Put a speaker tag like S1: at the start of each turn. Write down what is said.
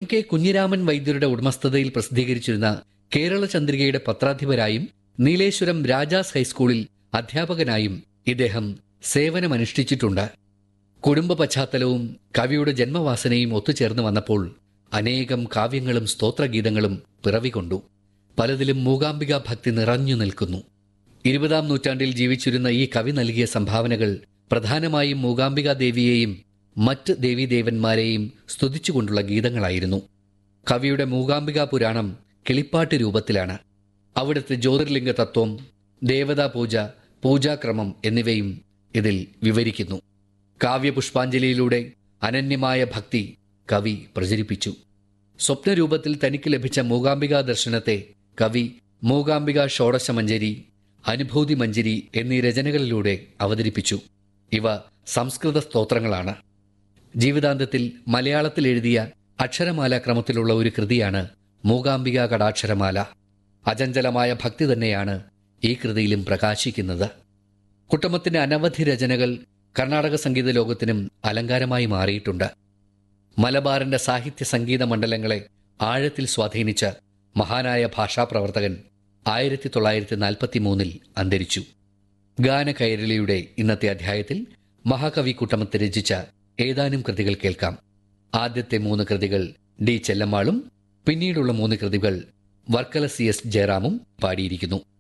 S1: K Kunhiraman വൈദ്യരുടെ ഉടമസ്ഥതയിൽ പ്രസിദ്ധീകരിച്ചിരുന്ന കേരള ചന്ദ്രികയുടെ പത്രാധിപരായും നീലേശ്വരം രാജാസ് ഹൈസ്കൂളിൽ അധ്യാപകനായും ഇദ്ദേഹം സേവനമനുഷ്ഠിച്ചിട്ടുണ്ട് കുടുംബ പശ്ചാത്തലവും കവിയുടെ ജന്മവാസനയും ഒത്തുചേർന്ന് വന്നപ്പോൾ അനേകം കാവ്യങ്ങളും സ്തോത്രഗീതങ്ങളും പിറവികൊണ്ടു പലതിലും മൂകാംബിക ഭക്തി നിറഞ്ഞു നിൽക്കുന്നു ഇരുപതാം നൂറ്റാണ്ടിൽ ജീവിച്ചിരുന്ന ഈ കവി നൽകിയ സംഭാവനകൾ പ്രധാനമായും മൂകാംബിക ദേവിയെയും മറ്റ് ദേവീദേവന്മാരെയും സ്തുതിച്ചുകൊണ്ടുള്ള ഗീതങ്ങളായിരുന്നു കവിയുടെ മൂകാംബിക പുരാണം കിളിപ്പാട്ട് രൂപത്തിലാണ് അവിടുത്തെ ജ്യോതിർലിംഗ തത്വം ദേവതാ പൂജ പൂജാക്രമം എന്നിവയും ഇതിൽ വിവരിക്കുന്നു കാവ്യപുഷ്പാഞ്ജലിയിലൂടെ അനന്യമായ ഭക്തി കവി പ്രചരിപ്പിച്ചു സ്വപ്നരൂപത്തിൽ തനിക്ക് ലഭിച്ച മൂകാംബിക ദർശനത്തെ കവി മൂകാംബിക ഷോഡശമഞ്ജരി അനുഭൂതി മഞ്ജരി എന്നീ രചനകളിലൂടെ അവതരിപ്പിച്ചു ഇവ സംസ്കൃത സ്തോത്രങ്ങളാണ് ജീവിതാന്തത്തിൽ മലയാളത്തിൽ എഴുതിയ അക്ഷരമാല ക്രമത്തിലുള്ള ഒരു കൃതിയാണ് മൂകാംബിക കടാക്ഷരമാല അചഞ്ചലമായ ഭക്തി തന്നെയാണ് ഈ കൃതിയിലും പ്രകാശിക്കുന്നത് കുട്ടമത്തിന്റെ അനവധി രചനകൾ കർണാടക സംഗീത ലോകത്തിനും അലങ്കാരമായി മാറിയിട്ടുണ്ട് മലബാറിന്റെ സാഹിത്യ സംഗീത മണ്ഡലങ്ങളെ ആഴത്തിൽ സ്വാധീനിച്ച മഹാനായ ഭാഷാപ്രവർത്തകൻ ആയിരത്തി തൊള്ളായിരത്തി നാൽപ്പത്തി മൂന്നിൽ അന്തരിച്ചു ഗാനകൈരളിയുടെ ഇന്നത്തെ അധ്യായത്തിൽ മഹാകവി കുട്ടമത്ത് രചിച്ച ഏതാനും കൃതികൾ കേൾക്കാം ആദ്യത്തെ മൂന്ന് കൃതികൾ ഡി ചെല്ലമ്മാളും പിന്നീടുള്ള മൂന്ന് കൃതികൾ വർക്കല സി എസ് ജയറാമും പാടിയിരിക്കുന്നു